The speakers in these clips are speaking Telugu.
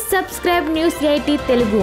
సబ్స్క్రైబ్ న్యూస్ ఎయిటీ తెలుగు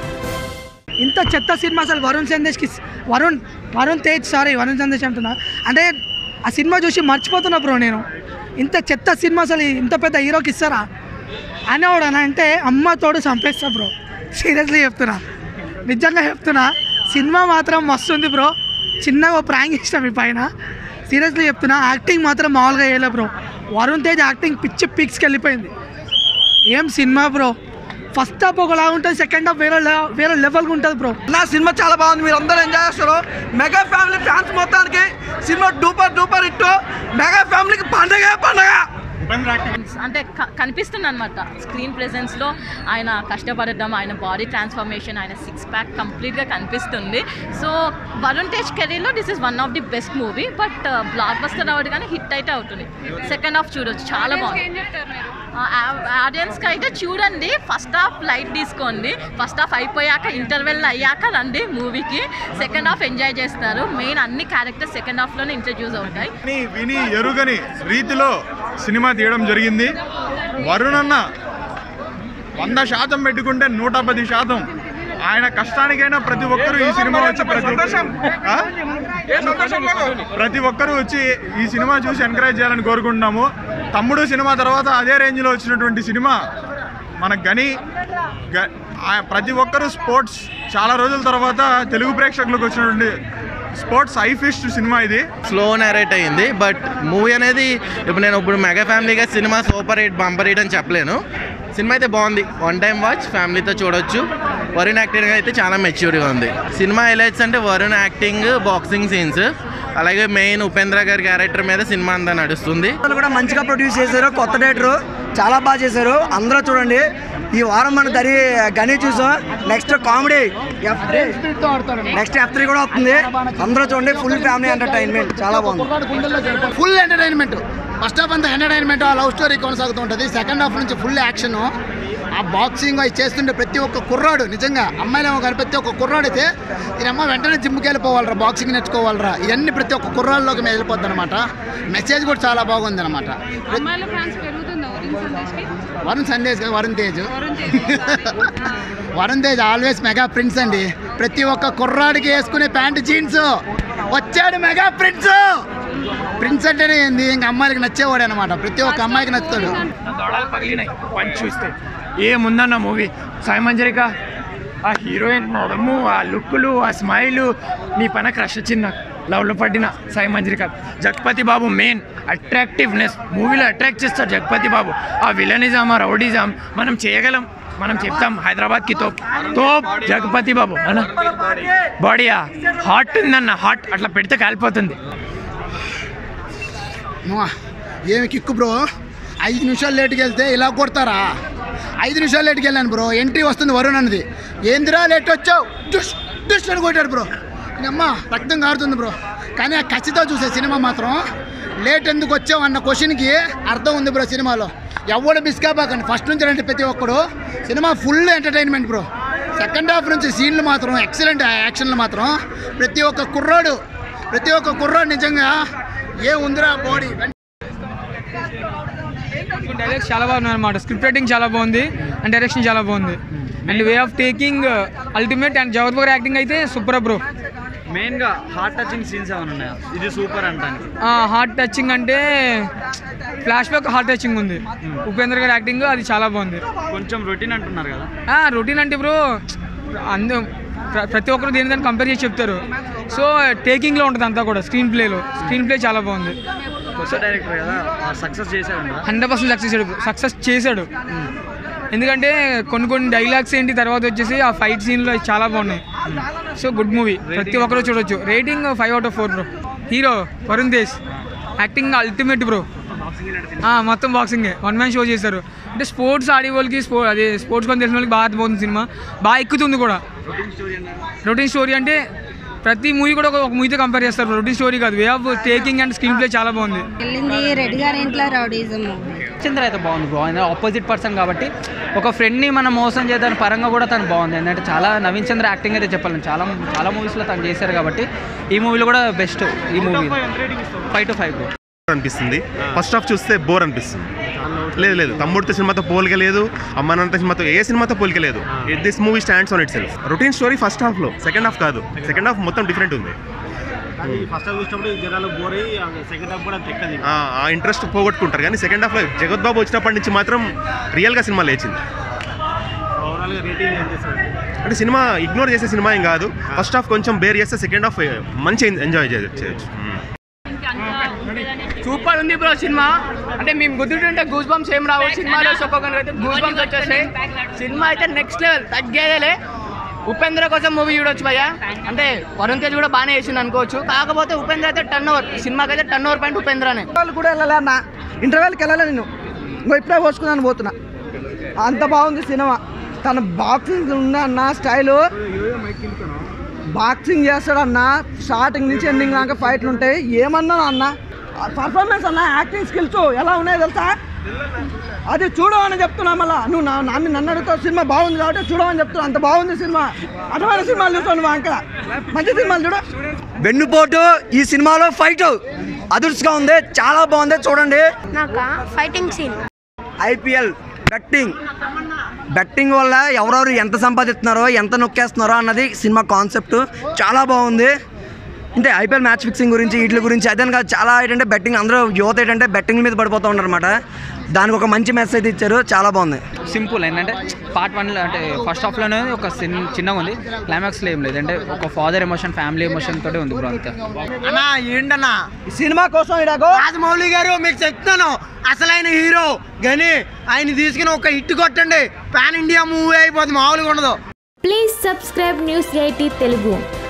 ఇంత చెత్త సినిమా అసలు వరుణ్ సందేశ్కి వరుణ్ వరుణ్ తేజ్ సారీ వరుణ్ సందేశ్ అంటున్నా అంటే ఆ సినిమా చూసి మర్చిపోతున్నా బ్రో నేను ఇంత చెత్త సినిమా అసలు ఇంత పెద్ద హీరోకి ఇస్తారా అనేవాడు అని అంటే అమ్మ తోడు చంపేస్తా బ్రో సీరియస్లీ చెప్తున్నా నిజంగా చెప్తున్నా సినిమా మాత్రం మస్తు ఉంది బ్రో చిన్నగా ప్రాంక్ ఇష్టం మీ పైన సీరియస్లీ చెప్తున్నా యాక్టింగ్ మాత్రం మామూలుగా చేయలే బ్రో వరుణ్ తేజ్ యాక్టింగ్ పిచ్చి పిక్స్కి వెళ్ళిపోయింది ఏం సినిమా బ్రో ఫస్ట్ హాఫ్ ఒకలా ఉంటుంది సెకండ్ హాఫ్ వేరే లె- వేరే లెవెల్గా ఉంటుంది బ్రో నా సినిమా చాలా బాగుంది మీరు అందరూ ఎంజాయ్ చేస్తారు మెగా ఫ్యామిలీ ఫ్యాన్స్ మొత్తానికి సినిమా డూపర్ డూపర్ ఇట్టు మెగా ఫ్యామిలీకి పండగ పండగ అంటే క- కనిపిస్తుంది అనమాట స్క్రీన్ ప్రెజెన్స్లో ఆయన కష్టపడడం ఆయన బాడీ ట్రాన్స్ఫర్మేషన్ ఆయన సిక్స్ ప్యాక్ కంప్లీట్గా కనిపిస్తుంది సో వరుణ్ తేజ్ కెరీర్లో this is one of the best movie but blockbuster అవ్వదు కానీ హిట్ అయితే అవుతుంది సెకండ్ హాఫ్ చూడొచ్చు చాలా బాగుంది ఆడియన్స్కి అయితే చూడండి ఫస్ట్ హాఫ్ లైట్ తీసుకోండి ఫస్ట్ హాఫ్ అయిపోయాక ఇంటర్వెల్ అయ్యాక రండి మూవీకి సెకండ్ హాఫ్ ఎంజాయ్ చేస్తారు మెయిన్ అన్ని క్యారెక్టర్స్ సెకండ్ హాఫ్లోనే ఇంట్రడ్యూస్ అవుతాయి విని విని ఎరుగని రీతిలో సినిమా తీయడం జరిగింది వరుణ్ అన్న వంద శాతం పెట్టుకుంటే నూట పది శాతం ఆయన కష్టానికైనా ప్రతి ఒక్కరూ ఈ సినిమా వచ్చి ప్రతి ఆ? ప్రతి ఒక్కరూ వచ్చి ఈ సినిమా చూసి ఎంకరేజ్ చేయాలని కోరుకుంటున్నాము తమ్ముడు సినిమా తర్వాత అదే రేంజ్లో వచ్చినటువంటి సినిమా మన గని గ- ఆ ప్రతి ఒక్కరూ స్పోర్ట్స్ చాలా రోజుల తర్వాత తెలుగు ప్రేక్షకులకు వచ్చినటువంటి స్పోర్ట్స్ ఐ ఫిస్ట్ సినిమా ఇది స్లో నరేట్ అయ్యింది బట్ మూవీ అనేది ఇప్పుడు నేను ఇప్పుడు మెగా ఫ్యామిలీగా cinema super hit bumper hit అని చెప్పలేను సినిమా అయితే బాగుంది వన్ టైం వాచ్ ఫ్యామిలీతో చూడొచ్చు వరుణ్ యాక్టింగ్ అయితే చాలా మెచ్యూర్గా ఉంది సినిమా హైలైట్స్ అంటే వరుణ్ యాక్టింగ్ బాక్సింగ్ సీన్స్ అలాగే మెయిన్ ఉపేంద్ర గారి క్యారెక్టర్ మీద సినిమా అంతా నడుస్తుంది వాళ్ళు కూడా మంచిగా ప్రొడ్యూస్ చేశారు కొత్త డేటరు చాలా బాగా చేశారు అందరూ చూడండి ఈ వారం మన దరి గని చూసాం next comedy next F three కూడా వస్తుంది అందరూ చూడండి ఫుల్ ఫ్యామిలీ ఎంటర్టైన్మెంట్ చాలా బాగుంది ఫుల్ ఎంటర్టైన్మెంట్ ఫస్ట్ హాఫ్ అంతా ఎంటర్టైన్మెంట్ ఆ లవ్ స్టోరీ కొనసాగుతూ ఉంటుంది సెకండ్ హాఫ్ నుంచి ఫుల్ యాక్షన్ ఆ బాక్సింగ్ అవి చేస్తుంటే ప్రతి ఒక్క కుర్రాడు నిజంగా అమ్మాయిలేమో కానీ ప్రతి ఒక్క కుర్రాడు అయితే ఈయనమ్మ వెంటనే జిమ్కి వెళ్ళిపోవాలరా బాక్సింగ్ నేర్చుకోవాలరా ఇవన్నీ ప్రతి ఒక్క కుర్రాళ్ళలోకి మేము వెళ్ళిపోద్ది అనమాట మెసేజ్ కూడా చాలా బాగుంది అనమాట అమ్మాయిల ఫ్యాన్స్ పెరుగుతుందా వరుణ్ సందేశ్కి వరుణ్ సందేశ్ కాదు, Varun Tej Varun Tej always mega prince అండి ప్రతి ఒక్క కుర్రాడికి వేసుకునే ప్యాంట్ జీన్స్ వచ్చాడు మెగా ప్రిన్స్ ప్రిన్స్ అంటేనే ఏంది ఇంకా అమ్మాయిలకి నచ్చేవాడు అనమాట ప్రతి ఒక్క అమ్మాయికి నచ్చుతాడు దొడాలు పగిలినాయి పంచి చూస్తే ఏముందన్న మూవీ సాయి మంజరిక ఆ హీరోయిన్ నడము ఆ లుక్కులు ఆ స్మైలు నీ పైన క్రష్ వచ్చింది నాకు లవ్లో పడిన సాయి మంజరిక జగపతి బాబు మెయిన్ అట్రాక్టివ్నెస్ మూవీలో అట్రాక్ట్ చేస్తాడు జగపతి బాబు ఆ విలనిజం ఆ రౌడిజం మనం చేయగలం మనం చెప్తాం హైదరాబాద్కి తోప్ తోప్ జగపతి బాబు అన్న బాడీయా హాట్ ఉందన్న హాట్ అట్లా పెడితే కాలిపోతుంది నువ్వా, ఏమి కిక్కు బ్రో ఐదు నిమిషాలు లేట్కి వెళ్తే ఇలా కొడతారా ఐదు నిమిషాలు లేట్కి వెళ్ళాను బ్రో ఎంట్రీ వస్తుంది వరుణ్ అన్నది ఏందిరా లేట్ వచ్చావు డుష్ డుష్ అని కొట్టాడు బ్రో అమ్మ రక్తం కారుతుంది బ్రో కానీ ఆ కసితో చూసే సినిమా మాత్రం లేట్ ఎందుకు వచ్చావు అన్న క్వశ్చన్కి అర్థం ఉంది బ్రో సినిమాలో ఎవడు మిస్ కాబాకండి ఫస్ట్ నుంచి రండి ప్రతి ఒక్కడు cinema full entertainment bro second half నుంచి సీన్లు మాత్రం ఎక్సలెంట్ యాక్షన్లు మాత్రం ప్రతి ఒక్క కుర్రాడు ప్రతి ఒక్క కుర్రాడు నిజంగా ఏ ఉందిరా బాడీ డైరెక్ట్ చాలా బాగుంది అనమాట స్క్రిప్ట్ రైటింగ్ చాలా బాగుంది అండ్ డైరెక్షన్ చాలా బాగుంది and way of taking ultimate and Jagat Babu acting అయితే సూపర్ బ్రో మెయిన్గా హార్ట్ టచింగ్ సీన్స్ ఏమైనా ఉన్నాయా ఇది సూపర్ అంటానికి హార్ట్ టచింగ్ అంటే ఫ్లాష్ బ్యాక్ హార్ట్ టచింగ్ ఉంది ఉపేంద్ర గారి యాక్టింగ్ అది చాలా బాగుంది కొంచెం రొటీన్ అంటున్నారు కదా రొటీన్ అంటే బ్రో అందు ప్ర- ప్రతి ఒక్కరు దేని దాన్ని కంపేర్ చేసి చెప్తారు సో టేకింగ్లో ఉంటుంది అంతా కూడా స్క్రీన్ ప్లేలో స్క్రీన్ ప్లే చాలా బాగుంది కొత్త డైరెక్టర్ కదా సక్సెస్ చేశారంట హండ్రెడ్ పర్సెంట్ సక్సెస్ చేశాడు సక్సెస్ చేశాడు ఎందుకంటే కొన్ని కొన్ని డైలాగ్స్ ఏంటి తర్వాత వచ్చేసి ఆ ఫైట్ సీన్లో చాలా బాగున్నాయి సో గుడ్ మూవీ ప్రతి ఒక్కరు చూడొచ్చు rating five out of four bro hero Varun Tej acting ultimate bro మొత్తం బాక్సింగే వన్ మ్యాన్ షో చేశారు అంటే స్పోర్ట్స్ ఆడే వాళ్ళకి స్పో అదే స్పోర్ట్స్ కొని తెలిసిన వాళ్ళకి బాగా అర్థమవుతుంది సినిమా బాగా ఎక్కుతుంది కూడా రొటీన్ స్టోరీ అంటే ప్రతి మూవీ కూడా ఒక మూవీతో కంపేర్ చేస్తారు రొటీన్ స్టోరీ కాదు way of taking and screenplay చాలా బాగుంది వెళ్ళింది రెడ్ గారి ఇంట్లో రౌడీజం చంద్ర అయితే బాగుంది బ్రో ఆయన ఆపోజిట్ పర్సన్ కాబట్టి ఒక ఫ్రెండ్ని మనం మోసం చేయడానికి పరంగా కూడా తను బాగుంది ఎందుకంటే చాలా నవీన్ చంద్ర యాక్టింగ్ అయితే చెప్పాలి చాలా చాలా మూవీస్లో తను చేశారు కాబట్టి ఈ మూవీలో కూడా బెస్ట్ ఈ movie five to five bro అనిపిస్తుంది ఫస్ట్ హాఫ్ చూస్తే బోర్ అనిపిస్తుంది లేదు లేదు తమ్ముడితో సినిమాతో పోలిక లేదు అమ్మనంత సినిమాతో ఏ సినిమాతో పోలిక లేదు this movie stands on itself routine story first హాఫ్లో సెకండ్ హాఫ్ కాదు సెకండ్ హాఫ్ మొత్తం డిఫరెంట్ ఉంది ఫస్ట్ హాఫ్ చూసినప్పుడు జనాలు బోర్ అయ్యి సెకండ్ హాఫ్ కూడా తెక్కది ఆ ఆ ఇంట్రెస్ట్ పోగొట్టుకుంటారు కానీ సెకండ్ హాఫ్లో జగత్ బాబు వచ్చినప్పటి నుంచి మాత్రం రియల్గా సినిమా లేచింది ఓవరాల్గా రేటింగ్ ఏం చేస్తారు అంటే సినిమా ఇగ్నోర్ చేసే సినిమా ఏం కాదు ఫస్ట్ హాఫ్ కొంచెం బేర్ చేస్తే సెకండ్ హాఫ్ మంచి ఎంజాయ్ చేయొచ్చు మ్మ్. సూపర్ ఉంది బ్రో సినిమా అంటే మేము గుర్తుంటే గూస్ బంప్స్ ఏం రావు సినిమాలో ఒక్కొక్కరికి అయితే గూస్ బంప్స్ వచ్చేస్తాయి సినిమా అయితే నెక్స్ట్ లెవెల్ తగ్గేదేలే ఉపేంద్ర కోసం మూవీ చూడొచ్చు భయ్య అంటే వరుణ్ తేజ్ కూడా బాగానే వేసింది అనుకోవచ్చు కాకపోతే ఉపేంద్ర అయితే టర్న్ ఓవర్ సినిమాకి అయితే టర్న్ ఓవర్ పాయింట్ ఉపేంద్రనే వాళ్ళు కూడా వెళ్ళలే అన్న ఇంటర్వెల్కి వెళ్ళలే నేను ఇంకో ఇప్పుడే పోసుకున్నాను పోతున్నా అంత బాగుంది సినిమా తన బాక్సింగ్ ఉందా అన్న స్టైలు బాక్సింగ్ చేస్తాడన్న స్టార్టింగ్ నుంచి ఎండింగ్ దాకా ఫైట్లు ఉంటాయి ఏమన్నా అన్న పర్ఫార్మెన్స్ అన్న యాక్టింగ్ స్కిల్స్ ఎలా ఉన్నాయో తెలుసా అది చూడమని చెప్తున్నా మళ్ళా నువ్వు నా నన్ను నన్ను అడుగుతావు సినిమా బాగుంది కాబట్టి చూడమని చెప్తున్నా అంత బాగుంది సినిమా అటువంటి సినిమాలు చూస్తావు నువ్వు అంక మంచి సినిమాలు చూడు వెన్నుపోటు ఈ సినిమాలో ఫైట్ అదుర్స్గా ఉంది చాలా బాగుంది చూడండి నాకు fighting scene IPL betting betting వల్ల ఎవరెవరు ఎంత సంపాదిస్తున్నారో ఎంత నొక్కేస్తున్నారో అన్నది సినిమా కాన్సెప్ట్ చాలా బాగుంది అంటే ఐపీఎల్ మ్యాచ్ ఫిక్సింగ్ గురించి వీటి గురించి అదే కాదు చాలా ఏంటంటే బెట్టింగ్ అందరూ యువత ఏంటంటే బెట్టింగ్ మీద పడిపోతూ ఉన్నారు అనమాట దానికి ఒక మంచి మెసేజ్ ఇచ్చారు చాలా బాగుంది సింపుల్ ఏంటంటే పార్ట్ వన్లో అంటే ఫస్ట్ హాఫ్లోనే ఒక చిన్న చిన్నగా ఉంది క్లైమాక్స్లో ఏం లేదు అంటే ఒక ఫాదర్ ఎమోషన్ ఫ్యామిలీ ఎమోషన్ తోటే ఉంది బ్రో అంతే అన్నా ఏంటన్నా సినిమా కోసం ఇడాగో రాజమౌళి గారు మీకు చెప్తాను అసలైన హీరో గని ఆయన తీసుకుని ఒక హిట్ కొట్టండి పాన్ ఇండియా మూవీ అయిపోతుంది మామూలుగా ఉండదు please subscribe news eighty Telugu